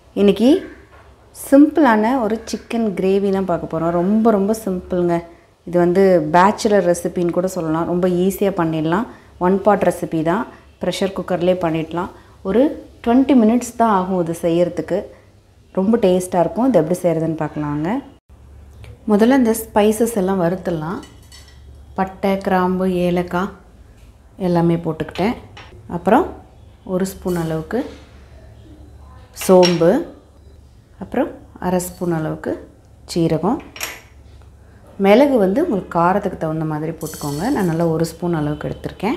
இன்றைக்கி சிம்பிளான ஒரு சிக்கன் கிரேவி தான் பார்க்க போகிறோம் ரொம்ப ரொம்ப சிம்பிளுங்க இது வந்து பேச்சுலர் ரெசிபின்னு கூட சொல்லலாம் ரொம்ப ஈஸியாக பண்ணிடலாம் ஒன் பாட் ரெசிபி தான் ப்ரெஷர் குக்கர்லேயே பண்ணிடலாம் ஒரு டுவெண்ட்டி மினிட்ஸ் தான் ஆகும் இது செய்யறதுக்கு ரொம்ப டேஸ்ட்டாக இருக்கும் இது எப்படி செய்கிறதுன்னு பார்க்கலாங்க முதல்ல இந்த ஸ்பைசஸ் எல்லாம் வறுத்துடலாம் பட்டை கிராம்பு ஏலக்காய் எல்லாமே போட்டுக்கிட்டேன் அப்புறம் ஒரு ஸ்பூன் அளவுக்கு சோம்பு அப்புறம் அரை ஸ்பூன் அளவுக்கு சீரகம் மிளகு வந்து உங்களுக்கு காரத்துக்கு தகுந்த மாதிரி போட்டுக்கோங்க நான் நல்லா ஒரு ஸ்பூன் அளவுக்கு எடுத்திருக்கேன்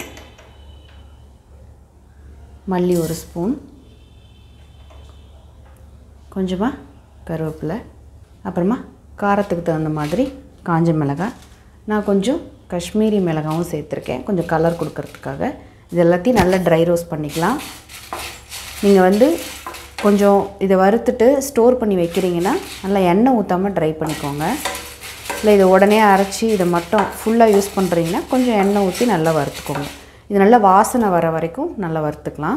மல்லி ஒரு ஸ்பூன் கொஞ்சமாக கருவேப்பிலை அப்புறமா காரத்துக்கு தகுந்த மாதிரி காஞ்ச மிளகாய் நான் கொஞ்சம் காஷ்மீரி மிளகாவும் சேர்த்துருக்கேன் கொஞ்சம் கலர் கொடுக்கறதுக்காக இது எல்லாத்தையும் நல்லா ட்ரை ரோஸ்ட் பண்ணிக்கலாம் நீங்கள் வந்து கொஞ்சம் இதை வறுத்துட்டு ஸ்டோர் பண்ணி வைக்கிறீங்கன்னா நல்லா எண்ணெய் ஊற்றாமல் ட்ரை பண்ணிக்கோங்க இல்லை இதை உடனே அரைச்சி இதை மட்டும் ஃபுல்லாக யூஸ் பண்ணுறீங்கன்னா கொஞ்சம் எண்ணெய் ஊற்றி நல்லா வறுத்துக்கோங்க இது நல்லா வாசனை வர வரைக்கும் நல்லா வறுத்துக்கலாம்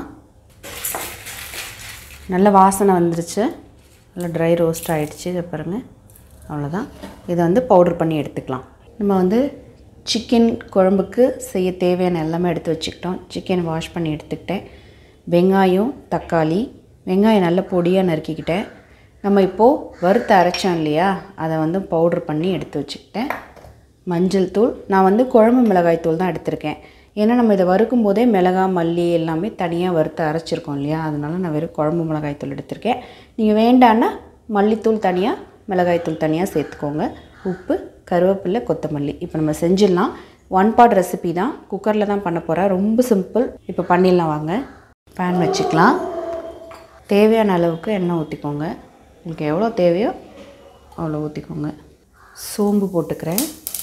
நல்ல வாசனை வந்துருச்சு நல்லா ட்ரை ரோஸ்ட் ஆகிடுச்சு இதை பாருங்கள் அவ்வளோதான் இதை வந்து பவுடர் பண்ணி எடுத்துக்கலாம் நம்ம வந்து சிக்கன் குழம்புக்கு செய்ய தேவையான எல்லாமே எடுத்து வச்சுக்கிட்டோம் சிக்கன் வாஷ் பண்ணி எடுத்துக்கிட்டேன் வெங்காயம் தக்காளி வெங்காயம் நல்ல பொடியாக நறுக்கிக்கிட்டேன் நம்ம இப்போது வறுத்து அரைச்சோம் இல்லையா அதை வந்து பவுடர் பண்ணி எடுத்து வச்சுக்கிட்டேன் மஞ்சள் தூள் நான் வந்து குழம்பு மிளகாய் தூள் தான் எடுத்திருக்கேன் ஏன்னா நம்ம இதை வறுக்கும் போதே மிளகாய் மல்லி எல்லாமே தனியாக வறுத்து அரைச்சிருக்கோம் இல்லையா அதனால நான் வெறும் குழம்பு மிளகாய் தூள் எடுத்திருக்கேன் நீங்கள் வேண்டான்னா மல்லித்தூள் தனியாக மிளகாய் தூள் தனியாக சேர்த்துக்கோங்க உப்பு கருவேப்பிலை கொத்தமல்லி இப்போ நம்ம செஞ்சிடலாம் ஒன் பார்ட் ரெசிபி தான் குக்கரில் தான் பண்ண போகிறேன் ரொம்ப சிம்பிள் இப்போ பண்ணிடலாம் வாங்க பேன் வச்சுக்கலாம் தேவையான அளவுக்கு எண்ணெய் ஊற்றிக்கோங்க உங்களுக்கு எவ்வளோ தேவையோ அவ்வளோ ஊற்றிக்கோங்க சோம்பு போட்டுக்கிறேன்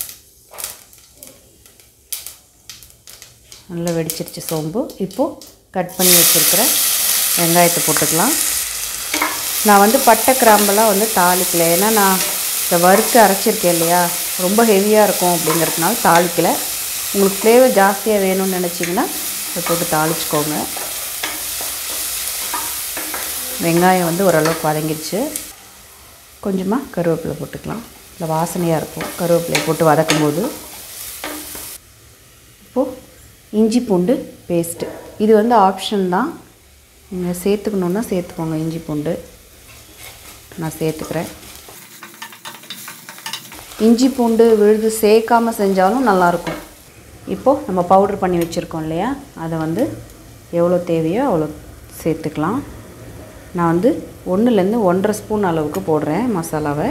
நல்லா வெடிச்சிருச்சு சோம்பு இப்போது கட் பண்ணி வச்சுருக்கிற வெங்காயத்தை போட்டுக்கலாம் நான் வந்து பட்டை கிராம்பெல்லாம் வந்து தாளிக்கல ஏன்னா நான் இந்த வறுத்து அரைச்சிருக்கேன் இல்லையா ரொம்ப ஹெவியாக இருக்கும் அப்படிங்கிறதுனால தாளிக்கலை உங்களுக்கு ஃப்ளேவர் ஜாஸ்தியாக வேணும்னு நினச்சிங்கன்னா இதை போட்டு தாளிச்சுக்கோங்க வெங்காயம் வந்து ஓரளவுக்கு வதங்கிடுச்சு கொஞ்சமாக கருவேப்பிலை போட்டுக்கலாம் இல்லை வாசனையாக இருக்கும் கருவேப்பிலை போட்டு வதக்கும் போது இப்போது இஞ்சி பூண்டு பேஸ்ட்டு இது வந்து ஆப்ஷன் தான் நீங்கள் சேர்த்துக்கணுன்னா சேர்த்துக்கோங்க இஞ்சி பூண்டு நான் சேர்த்துக்கிறேன் இஞ்சி பூண்டு விழுது சேர்க்காமல் செஞ்சாலும் நல்லாயிருக்கும் இப்போது நம்ம பவுட்ரு பண்ணி வச்சுருக்கோம் இல்லையா அதை வந்து எவ்வளோ தேவையோ அவ்வளோ சேர்த்துக்கலாம் நான் வந்து ஒன்றுலேருந்து ஒன்றரை ஸ்பூன் அளவுக்கு போடுறேன் மசாலாவை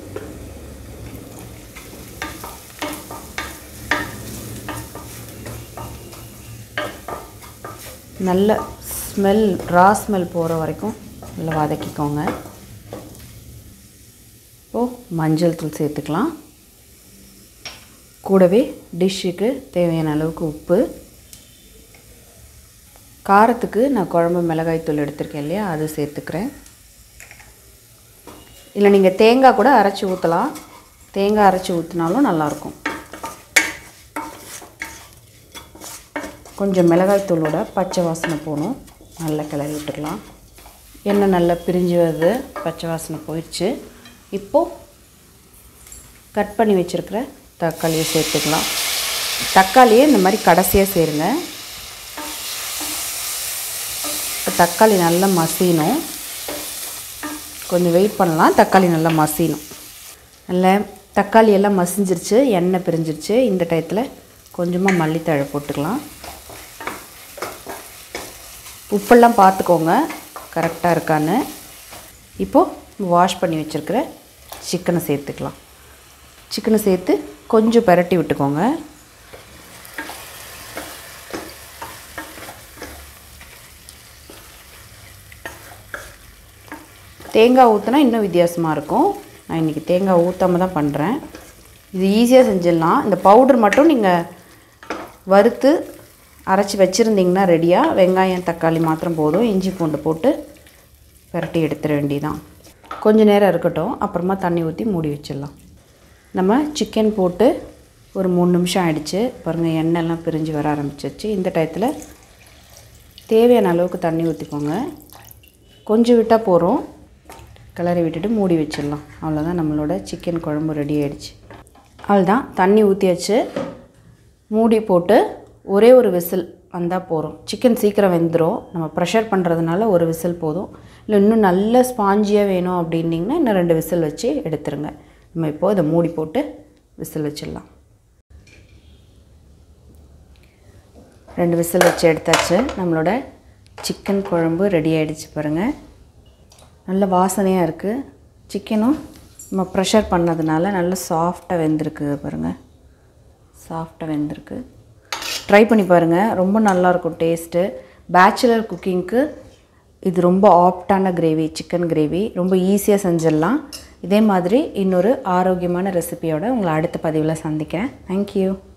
நல்ல ஸ்மெல் ரா ஸ்மெல் போகிற வரைக்கும் நல்லா வதக்கிக்கோங்க இப்போது மஞ்சள் தூள் சேர்த்துக்கலாம் கூடவே டிஷ்ஷுக்கு தேவையான அளவுக்கு உப்பு காரத்துக்கு நான் குழம்பு மிளகாய் தூள் எடுத்திருக்கேன் இல்லையா அது சேர்த்துக்கிறேன் இல்லை நீங்கள் தேங்காய் கூட அரைச்சி ஊற்றலாம் தேங்காய் அரைச்சி ஊற்றினாலும் நல்லாயிருக்கும் கொஞ்சம் மிளகாய் தூளோட பச்சை வாசனை போகணும் நல்லா கிளறி விட்டுக்கலாம் எண்ணெய் நல்லா பிரிஞ்சு வருது பச்சை வாசனை போயிடுச்சு இப்போது கட் பண்ணி வச்சுருக்கிற தக்காளியை சேர்த்துக்கலாம் தக்காளியை இந்த மாதிரி கடைசியாக சேருங்க இப்போ தக்காளி நல்லா மசியணும் கொஞ்சம் வெயிட் பண்ணலாம் தக்காளி நல்லா மசியணும் நல்லா தக்காளி எல்லாம் மசிஞ்சிருச்சு எண்ணெய் பிரிஞ்சிருச்சு இந்த டயத்தில் கொஞ்சமாக மல்லித்தழை போட்டுக்கலாம் உப்பெல்லாம் பார்த்துக்கோங்க கரெக்டாக இருக்கான்னு இப்போது வாஷ் பண்ணி வச்சுருக்கிற சிக்கனை சேர்த்துக்கலாம் சிக்கனை சேர்த்து கொஞ்சம் பரட்டி விட்டுக்கோங்க தேங்காய் ஊற்றினா இன்னும் வித்தியாசமாக இருக்கும் நான் இன்றைக்கி தேங்காய் ஊற்றாம தான் பண்ணுறேன் இது ஈஸியாக செஞ்சிடலாம் இந்த பவுடர் மட்டும் நீங்கள் வறுத்து அரைச்சி வச்சுருந்திங்கன்னா ரெடியாக வெங்காயம் தக்காளி மாத்திரம் போதும் இஞ்சி பூண்டு போட்டு பரட்டி எடுத்துட வேண்டியதான் கொஞ்சம் நேரம் இருக்கட்டும் அப்புறமா தண்ணி ஊற்றி மூடி வச்சிடலாம் நம்ம சிக்கன் போட்டு ஒரு மூணு நிமிஷம் ஆயிடுச்சு பாருங்கள் எண்ணெய்லாம் பிரிஞ்சு வர ஆரம்பிச்சிருச்சு இந்த டயத்தில் தேவையான அளவுக்கு தண்ணி ஊற்றிக்கோங்க கொஞ்சம் விட்டால் போகிறோம் கிளறி விட்டுட்டு மூடி வச்சிடலாம் அவ்வளோதான் நம்மளோட சிக்கன் குழம்பு ரெடி ஆயிடுச்சு அவ்வளோதான் தண்ணி ஊற்றியாச்சு மூடி போட்டு ஒரே ஒரு விசில் வந்தால் போதும் சிக்கன் சீக்கிரம் வெந்துடும் நம்ம ப்ரெஷர் பண்ணுறதுனால ஒரு விசில் போதும் இல்லை இன்னும் நல்ல ஸ்பாஞ்சியாக வேணும் அப்படின்னிங்கன்னா இன்னும் ரெண்டு விசில் வச்சு எடுத்துருங்க நம்ம இப்போது இதை மூடி போட்டு விசில் வச்சிடலாம் ரெண்டு விசில் வச்சு எடுத்தாச்சு நம்மளோட சிக்கன் குழம்பு ரெடி ஆகிடுச்சு பாருங்கள் நல்ல வாசனையாக இருக்குது சிக்கனும் நம்ம ப்ரெஷர் பண்ணதுனால நல்ல சாஃப்டாக வெந்திருக்கு பாருங்கள் சாஃப்டாக வெந்திருக்கு ட்ரை பண்ணி பாருங்கள் ரொம்ப நல்லாயிருக்கும் டேஸ்ட்டு பேச்சுலர் குக்கிங்க்கு இது ரொம்ப ஆப்டான கிரேவி சிக்கன் கிரேவி ரொம்ப ஈஸியாக செஞ்சிடலாம் இதே மாதிரி இன்னொரு ஆரோக்கியமான ரெசிபியோட உங்களை அடுத்த பதிவில் சந்திக்கிறேன் தேங்க்யூ